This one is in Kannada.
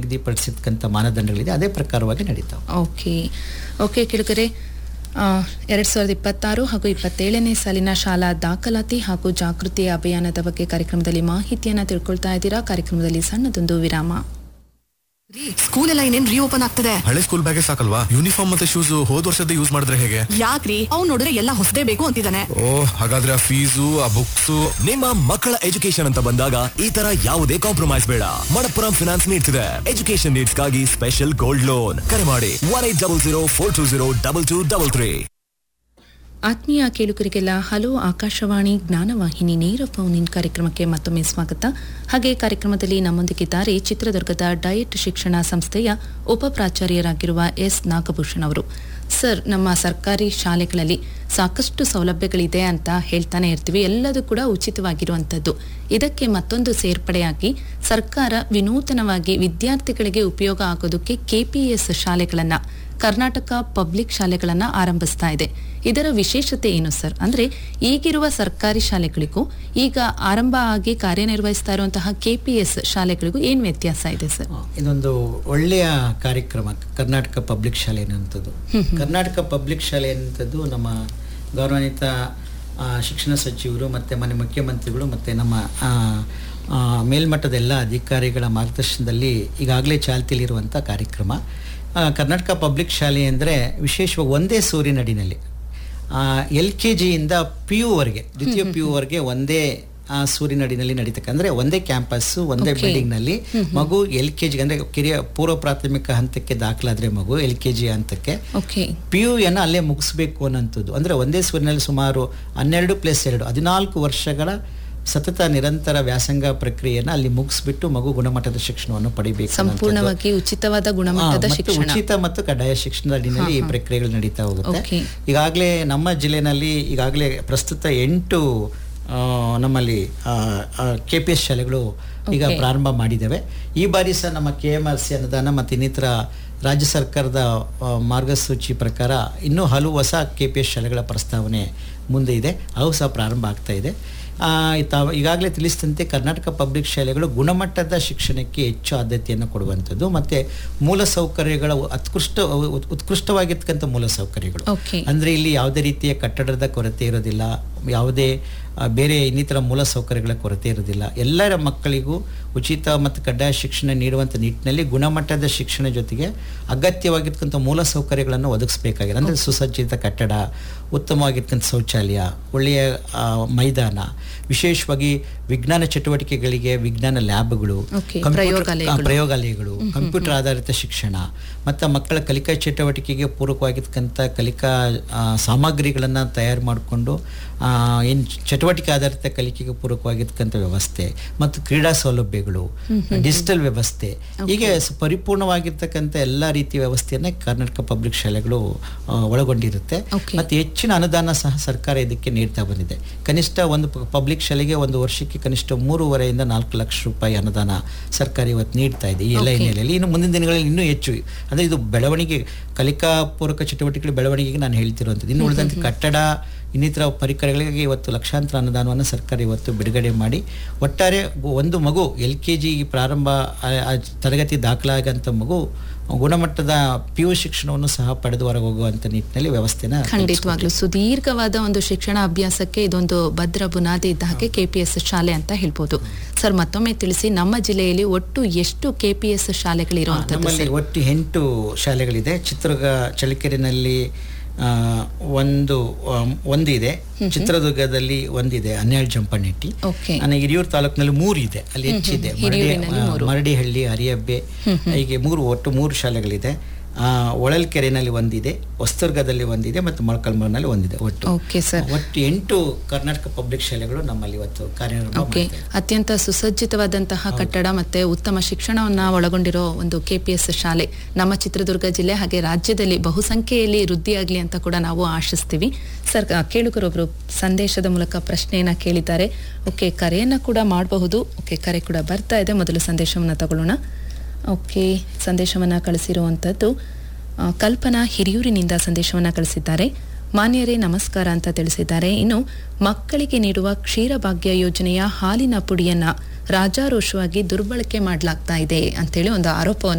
ನಿಗದಿಪಡಿಸಿರ್ತಕ್ಕಂಥ ಮಾನದಂಡಗಳಿದೆ ಅದೇ ಪ್ರಕಾರವಾಗಿ ನಡೀತಾವೆ ಓಕೆ ಓಕೆ ಕೆಳಗರೆ ಎರಡು ಸಾವಿರದ ಇಪ್ಪತ್ತಾರು ಹಾಗೂ ಇಪ್ಪತ್ತೇಳನೇ ಸಾಲಿನ ಶಾಲಾ ದಾಖಲಾತಿ ಹಾಗೂ ಜಾಗೃತಿ ಅಭಿಯಾನದ ಬಗ್ಗೆ ಕಾರ್ಯಕ್ರಮದಲ್ಲಿ ಮಾಹಿತಿಯನ್ನ ತಿಳ್ಕೊಳ್ತಾ ಇದ್ದೀರಾ ಕಾರ್ಯಕ್ರಮದಲ್ಲಿ ಸಣ್ಣದೊಂದು ವಿರಾಮ ರೀ ಸ್ಕೂಲ್ ಎಲ್ಲ ಇನ್ನೇನ್ ರೀಓಪನ್ ಆಗ್ತದೆ ಹಳೆ ಸ್ಕೂಲ್ ಬ್ಯಾಗೆ ಸಾಕಲ್ವಾ ಯೂನಿಫಾರ್ಮ್ ಮತ್ತೆ ಶೂಸ್ ಹೋದ್ ವರ್ಷದ ಯೂಸ್ ಮಾಡಿದ್ರೆ ಹೇಗೆ ಯಾಕ್ರಿ ಅವ್ನ್ ನೋಡಿದ್ರೆ ಎಲ್ಲ ಹೊಸದೇ ಬೇಕು ಅಂತಿದ್ದಾನೆ ಓ ಹಾಗಾದ್ರೆ ಆ ಫೀಸು ಆ ಬುಕ್ಸ್ ನಿಮ್ಮ ಮಕ್ಕಳ ಎಜುಕೇಶನ್ ಅಂತ ಬಂದಾಗ ಈ ತರ ಯಾವುದೇ ಕಾಂಪ್ರಮೈಸ್ ಬೇಡ ಮಣಪ್ಪುರಂ ಫಿನಾನ್ಸ್ ನೀಡ್ತಿದೆ ಎಜುಕೇಶನ್ ನೀಡ್ಸ್ಗಾಗಿ ಸ್ಪೆಷಲ್ ಗೋಲ್ಡ್ ಲೋನ್ ಕರೆ ಮಾಡಿ one eight double zero four two zero double two double three ಆತ್ಮೀಯ ಕೇಳುಗರಿಗೆಲ್ಲ ಹಲೋ ಆಕಾಶವಾಣಿ ಜ್ಞಾನವಾಹಿನಿ ನೇರ ಫೋನ್ ಇನ್ ಕಾರ್ಯಕ್ರಮಕ್ಕೆ ಮತ್ತೊಮ್ಮೆ ಸ್ವಾಗತ ಹಾಗೆ ಕಾರ್ಯಕ್ರಮದಲ್ಲಿ ನಮ್ಮೊಂದಿಗಿದ್ದಾರೆ ಚಿತ್ರದುರ್ಗದ ಡಯಟ್ ಶಿಕ್ಷಣ ಸಂಸ್ಥೆಯ ಉಪ ಪ್ರಾಚಾರ್ಯರಾಗಿರುವ ಎಸ್ ನಾಗಭೂಷಣ್ ಅವರು ಸರ್ ನಮ್ಮ ಸರ್ಕಾರಿ ಶಾಲೆಗಳಲ್ಲಿ ಸಾಕಷ್ಟು ಸೌಲಭ್ಯಗಳಿದೆ ಅಂತ ಹೇಳ್ತಾನೆ ಇರ್ತೀವಿ ಎಲ್ಲದೂ ಕೂಡ ಉಚಿತವಾಗಿರುವಂಥದ್ದು ಇದಕ್ಕೆ ಮತ್ತೊಂದು ಸೇರ್ಪಡೆಯಾಗಿ ಸರ್ಕಾರ ವಿನೂತನವಾಗಿ ವಿದ್ಯಾರ್ಥಿಗಳಿಗೆ ಉಪಯೋಗ ಆಗೋದಕ್ಕೆ ಕೆಪಿಎಸ್ ಶಾಲೆಗಳನ್ನ ಕರ್ನಾಟಕ ಪಬ್ಲಿಕ್ ಶಾಲೆಗಳನ್ನ ಆರಂಭಿಸ್ತಾ ಇದೆ ಇದರ ವಿಶೇಷತೆ ಏನು ಸರ್ ಅಂದ್ರೆ ಈಗಿರುವ ಸರ್ಕಾರಿ ಶಾಲೆಗಳಿಗೂ ಈಗ ಆರಂಭ ಆಗಿ ಕಾರ್ಯನಿರ್ವಹಿಸ್ತಾ ಇರುವಂತಹ ಕೆಪಿಎಸ್ ಶಾಲೆಗಳಿಗೂ ಏನ್ ವ್ಯತ್ಯಾಸ ಇದೆ ಸರ್ ಇದೊಂದು ಒಳ್ಳೆಯ ಕಾರ್ಯಕ್ರಮ ಕರ್ನಾಟಕ ಪಬ್ಲಿಕ್ ಶಾಲೆ ಅನ್ನುವಂಥದ್ದು ಕರ್ನಾಟಕ ಪಬ್ಲಿಕ್ ಶಾಲೆ ಅನ್ನುವಂಥದ್ದು ನಮ್ಮ ಗೌರವಾನ್ವಿತ ಆ, ಶಿಕ್ಷಣ ಸಚಿವರು ಮತ್ತು ಮನೆ ಮುಖ್ಯಮಂತ್ರಿಗಳು ಮತ್ತು ನಮ್ಮ ಆ, ಆ, ಮೇಲ್ಮಟ್ಟದ ಎಲ್ಲ ಅಧಿಕಾರಿಗಳ ಮಾರ್ಗದರ್ಶನದಲ್ಲಿ ಈಗಾಗಲೇ ಚಾಲ್ತಿಯಲ್ಲಿರುವಂಥ ಕಾರ್ಯಕ್ರಮ ಆ, ಕರ್ನಾಟಕ ಪಬ್ಲಿಕ್ ಶಾಲೆ ಅಂದರೆ ವಿಶೇಷವಾಗಿ ಒಂದೇ ಸೂರಿನಡಿನಲ್ಲಿ ಎಲ್ ಕೆ ಜಿಯಿಂದ ಪಿ ಯುವರೆಗೆ ದ್ವಿತೀಯ ಪಿ ಯುವರೆಗೆ ಒಂದೇ ಆ ಸೂರಿನಡಿನಲ್ಲಿ ನಡೀತಕ್ಕ ಅಂದ್ರೆ ಒಂದೇ ಕ್ಯಾಂಪಸ್ ಒಂದೇ Okay. ಬಿಲ್ಡಿಂಗ್ ನಲ್ಲಿ ಮಗು ಎಲ್ ಕೆ ಜಿ ಅಂದ್ರೆ ಕಿರಿಯ ಪೂರ್ವ ಪ್ರಾಥಮಿಕ ಹಂತಕ್ಕೆ ದಾಖಲಾದ್ರೆ ಮಗು ಎಲ್ ಕೆ ಜಿ ಹಂತಕ್ಕೆ ಓಕೆ ಪಿ ಯು ಅನ್ನ ಅಲ್ಲೇ ಮುಗಿಸ್ಬೇಕು ಅನ್ನೋಂಥದ್ದು ಅಂದ್ರೆ ಒಂದೇ ಸೂರಿನಲ್ಲಿ ಸುಮಾರು ಹನ್ನೆರಡು ಪ್ಲಸ್ ಎರಡು ಹದಿನಾಲ್ಕು ವರ್ಷಗಳ ಸತತ ನಿರಂತರ ವ್ಯಾಸಂಗ ಪ್ರಕ್ರಿಯೆಯನ್ನ ಅಲ್ಲಿ ಮುಗಿಸ್ಬಿಟ್ಟು ಮಗು ಗುಣಮಟ್ಟದ ಶಿಕ್ಷಣವನ್ನು ಪಡಿಬೇಕು ಅನ್ನೋಂಥದ್ದು. ಸಂಪೂರ್ಣವಾಗಿ ಉಚಿತವಾದ ಗುಣಮಟ್ಟದ ಆ, ಮತ್ತು ಶಿಕ್ಷಣ ಉಚಿತ ಮತ್ತು ಕಡ್ಡಾಯ ಶಿಕ್ಷಣದ ಅಡಿನಲ್ಲಿ ಈ ಪ್ರಕ್ರಿಯೆಗಳು ನಡೀತಾ ಹೋಗುತ್ತೆ Okay. ಈಗಾಗಲೇ ನಮ್ಮ ಜಿಲ್ಲೆನಲ್ಲಿ ಈಗಾಗಲೇ ಪ್ರಸ್ತುತ ಎಂಟು ಆ, ನಮ್ಮಲ್ಲಿ ಕೆ ಪಿ ಎಸ್ ಶಾಲೆಗಳು ಈಗ Okay. ಪ್ರಾರಂಭ ಮಾಡಿದ್ದೇವೆ ಈ ಬಾರಿ ಸಹ ನಮ್ಮ ಕೆ ಎಮ್ ಆರ್ ಸಿ ಅನುದಾನ ಮತ್ತು ಇನ್ನಿತರ ರಾಜ್ಯ ಸರ್ಕಾರದ ಆ, ಮಾರ್ಗಸೂಚಿ ಪ್ರಕಾರ ಇನ್ನೂ ಹಲವು ಹೊಸ ಕೆ ಪಿ ಎಸ್ ಶಾಲೆಗಳ ಪ್ರಸ್ತಾವನೆ ಮುಂದೆ ಇದೆ ಅವು ಸಹ ಪ್ರಾರಂಭ ಆಗ್ತಾ ಇದೆ ಆ, ತಾವು ಈಗಾಗಲೇ ತಿಳಿಸಿದಂತೆ ಕರ್ನಾಟಕ ಪಬ್ಲಿಕ್ ಶಾಲೆಗಳು ಗುಣಮಟ್ಟದ ಶಿಕ್ಷಣಕ್ಕೆ ಹೆಚ್ಚು ಆದ್ಯತೆಯನ್ನು ಕೊಡುವಂಥದ್ದು ಮತ್ತು ಮೂಲ ಸೌಕರ್ಯಗಳ ಉತ್ಕೃಷ್ಟ ಉತ್- ಉತ್ಕೃಷ್ಟವಾಗಿರ್ತಕ್ಕಂಥ ಮೂಲ ಸೌಕರ್ಯಗಳು Okay. ಅಂದರೆ ಇಲ್ಲಿ ಯಾವುದೇ ರೀತಿಯ ಕಟ್ಟಡದ ಕೊರತೆ ಇರೋದಿಲ್ಲ ಯಾವುದೇ ಆ, ಬೇರೆ ಇನ್ನಿತರ ಮೂಲ ಸೌಕರ್ಯಗಳ ಕೊರತೆ ಇರೋದಿಲ್ಲ ಎಲ್ಲರ ಮಕ್ಕಳಿಗೂ ಉಚಿತ ಮತ್ತು ಕಡ್ಡಾಯ ಶಿಕ್ಷಣ ನೀಡುವಂಥ ನಿಟ್ಟಿನಲ್ಲಿ ಗುಣಮಟ್ಟದ ಶಿಕ್ಷಣ ಜೊತೆಗೆ ಅಗತ್ಯವಾಗಿರ್ತಕ್ಕಂಥ ಮೂಲ ಸೌಕರ್ಯಗಳನ್ನು ಒದಗಿಸಬೇಕಾಗಿದೆ ಅಂದರೆ ಸುಸಜ್ಜಿತ ಕಟ್ಟಡ ಉತ್ತಮವಾಗಿರ್ತಕ್ಕಂಥ ಶೌಚಾಲಯ ಒಳ್ಳೆಯ ಆ, ಮೈದಾನ ವಿಶೇಷವಾಗಿ ವಿಜ್ಞಾನ ಚಟುವಟಿಕೆಗಳಿಗೆ ವಿಜ್ಞಾನ ಲ್ಯಾಬ್ಗಳು Okay, ಕಂಪ್ಯೂಟರ್- ಪ್ರಯೋಗಾಲಯಗಳು. ಆ, ಪ್ರಯೋಗಾಲಯಗಳು ಕಂಪ್ಯೂಟರ್ ಆಧಾರಿತ ಶಿಕ್ಷಣ ಮತ್ತು ಮಕ್ಕಳ ಕಲಿಕಾ ಚಟುವಟಿಕೆಗೆ ಪೂರಕವಾಗಿರ್ತಕ್ಕಂಥ ಕಲಿಕಾ ಆ, ಸಾಮಗ್ರಿಗಳನ್ನು ತಯಾರು ಮಾಡಿಕೊಂಡು ಏನು ಚಟುವಟಿಕೆ ಆಧಾರಿತ ಕಲಿಕೆಗೆ ಪೂರಕವಾಗಿರ್ತಕ್ಕಂಥ ವ್ಯವಸ್ಥೆ ಮತ್ತು ಕ್ರೀಡಾ ಸೌಲಭ್ಯಗಳು ಡಿಜಿಟಲ್ ವ್ಯವಸ್ಥೆ ಹೀಗೆ ಸ- ಪರಿಪೂರ್ಣವಾಗಿರ್ತಕ್ಕಂಥ ಎಲ್ಲ ರೀತಿಯ ವ್ಯವಸ್ಥೆಯನ್ನ ಕರ್ನಾಟಕ ಪಬ್ಲಿಕ್ ಶಾಲೆಗಳು ಆ, ಒಳಗೊಂಡಿರುತ್ತೆ Okay. ಮತ್ತು ಹೆಚ್ಚಿನ ಅನುದಾನ ಸಹ ಸರ್ಕಾರ ಇದಕ್ಕೆ ನೀಡ್ತಾ ಬಂದಿದೆ ಕನಿಷ್ಠ ಒಂದು ಪ- ಪಬ್ಲಿಕ್ ಶಾಲೆಗೆ ಒಂದು ವರ್ಷಕ್ಕೆ ಕನಿಷ್ಠ ಮೂರುವರೆಯಿಂದ ನಾಲ್ಕು ಲಕ್ಷ ರೂಪಾಯಿ ಅನುದಾನ ಸರ್ಕಾರ ಇವತ್ತು ನೀಡ್ತಾ ಇದೆ ಈ ಎಲ್ಲ Okay. ಹಿನ್ನೆಲೆಯಲ್ಲಿ ಇನ್ನು ಮುಂದಿನ ದಿನಗಳಲ್ಲಿ ಇನ್ನೂ ಹೆಚ್ಚು ಅಂದರೆ ಇದು ಬೆಳವಣಿಗೆ ಕಲಿಕಾ ಪೂರಕ ಚಟುವಟಿಕೆಗಳ ಬೆಳವಣಿಗೆಗೆ ನಾನು ಹೇಳ್ತಿರುವಂಥದ್ದು ಇನ್ನು ಉಳಿದಂತೆ ಕಟ್ಟಡ ಇನ್ನಿತರ ಪರಿಕರಗಳಿಗೆ ಇವತ್ತು ಲಕ್ಷಾಂತರ ಅನುದಾನವನ್ನು ಸರ್ಕಾರ ಇವತ್ತು ಬಿಡುಗಡೆ ಮಾಡಿ ಒಟ್ಟಾರೆ ಗು- ಒಂದು ಮಗು ಎಲ್ ಕೆ ಜಿ ಪ್ರಾರಂಭ ಆ- ಆ ತರಗತಿ ದಾಖಲಾಗಂಥ ಮಗು ಗುಣಮಟ್ಟದ ಪಿ ಯು ಶಿಕ್ಷಣವನ್ನು ಸಹ ಪಡೆದು ಹೊರಗೆ ಹೋಗುವಂಥ ನಿಟ್ಟಿನಲ್ಲಿ ವ್ಯವಸ್ಥೆನ ಖಂಡಿತವಾಗ್ಲೂ ಸುದೀರ್ಘವಾದ ಒಂದು ಶಿಕ್ಷಣ ಅಭ್ಯಾಸಕ್ಕೆ ಇದೊಂದು ಭದ್ರ ಬುನಾದಿ ಇದ್ದ ಹಾಗೆ ಕೆಪಿಎಸ್ ಶಾಲೆ ಅಂತ ಹೇಳ್ಬೋದು ಸರ್ ಮತ್ತೊಮ್ಮೆ ತಿಳಿಸಿ ನಮ್ಮ ಜಿಲ್ಲೆಯಲ್ಲಿ ಒಟ್ಟು ಎಷ್ಟು ಕೆಪಿಎಸ್ ಶಾಲೆಗಳಿರುವಂತದ್ದು ನಮ್ಮಲ್ಲಿ ಒಟ್ಟು ಎಂಟು ಶಾಲೆಗಳಿದೆ ಚಿತ್ರದುರ್ಗ ಚಳ್ಳಕೆರೆನಲ್ಲಿ ಆ, ಒಂದು ಆಮ್, ಒಂದಿದೆ ಚಿತ್ರದುರ್ಗದಲ್ಲಿ ಒಂದಿದೆ ಹನ್ನೆರಡು ಜಂಪನಟ್ಟಿ ಓಕೆ ನನಗೆ ಹಿರಿಯೂರು ತಾಲೂಕಿನಲ್ಲಿ ಮೂರು ಇದೆ ಅಲ್ಲಿ ಹೆಚ್ಚಿದೆ ಮರಡಿ ಹಿರಿಯೂರಿನಲ್ಲಿ ಆ, ಮೂರು. ಮರಡಿಹಳ್ಳಿ ಹರಿಯಬ್ಬೆ ಹೀಗೆ ಮೂರು ಒಟ್ಟು ಮೂರು ಶಾಲೆಗಳಿದೆ ಆ, ಹೊಳಲ್ಕೆರೆನಲ್ಲಿ ಒಂದಿದೆ ಹೊಸದುರ್ಗದಲ್ಲಿ ಒಂದಿದೆ ಮತ್ತು ಮೊಳಕಲ್ಮೂರಿನಲ್ಲಿ ಒಂದಿದೆ ಒಟ್ಟು ಓಕೆ ಸರ್ ಒಟ್ಟು ಎಂಟು ಕರ್ನಾಟಕ ಪಬ್ಲಿಕ್ ಶಾಲೆಗಳು ನಮ್ಮಲ್ಲಿ ಇವತ್ತು ಕಾರ್ಯನಿರ್ವಹ ಓಕೆ ಮಾಡ್ತಾ ಇದೆ. ಅತ್ಯಂತ ಸುಸಜ್ಜಿತವಾದಂತಹ ಕಟ್ಟಡ ಮತ್ತೆ ಉತ್ತಮ ಶಿಕ್ಷಣವನ್ನ ಒಳಗೊಂಡಿರೋ ಒಂದು ಕೆಪಿಎಸ್ ಶಾಲೆ ನಮ್ಮ ಚಿತ್ರದುರ್ಗ ಜಿಲ್ಲೆ ಹಾಗೆ ರಾಜ್ಯದಲ್ಲಿ ಬಹುಸಂಖ್ಯೆಯಲ್ಲಿ ವೃದ್ಧಿಯಾಗ್ಲಿ ಅಂತ ಕೂಡ ನಾವು ಆಶಿಸ್ತೀವಿ ಸರ್ ಆ, ಕೇಳುಗರೊಬ್ರು ಸಂದೇಶದ ಮೂಲಕ ಪ್ರಶ್ನೆಯನ್ನ ಕೇಳಿದ್ದಾರೆ ಓಕೆ ಕರೆಯನ್ನ ಕೂಡ ಮಾಡಬಹುದು ಓಕೆ ಕರೆ ಕೂಡ ಬರ್ತಾ ಇದೆ ಮೊದಲು ಸಂದೇಶವನ್ನ ತಗೊಳ್ಳೋಣ ಓಕೆ ಸಂದೇಶವನ್ನ ಕಳಿಸಿರುವಂಥದ್ದು ಆ, ಕಲ್ಪನಾ ಹಿರಿಯೂರಿನಿಂದ ಸಂದೇಶವನ್ನ ಕಳಿಸಿದ್ದಾರೆ ಮಾನ್ಯರೇ ನಮಸ್ಕಾರ ಅಂತ ತಿಳಿಸಿದ್ದಾರೆ ಇನ್ನು ಮಕ್ಕಳಿಗೆ ನೀಡುವ ಕ್ಷೀರಭಾಗ್ಯ ಯೋಜನೆಯ ಹಾಲಿನ ಪುಡಿಯನ್ನ ರಾಜಾರೋಷವಾಗಿ ದುರ್ಬಳಕೆ ಮಾಡಲಾಗ್ತಾ ಇದೆ ಅಂತೇಳಿ ಒಂದು ಆರೋಪವನ್ನು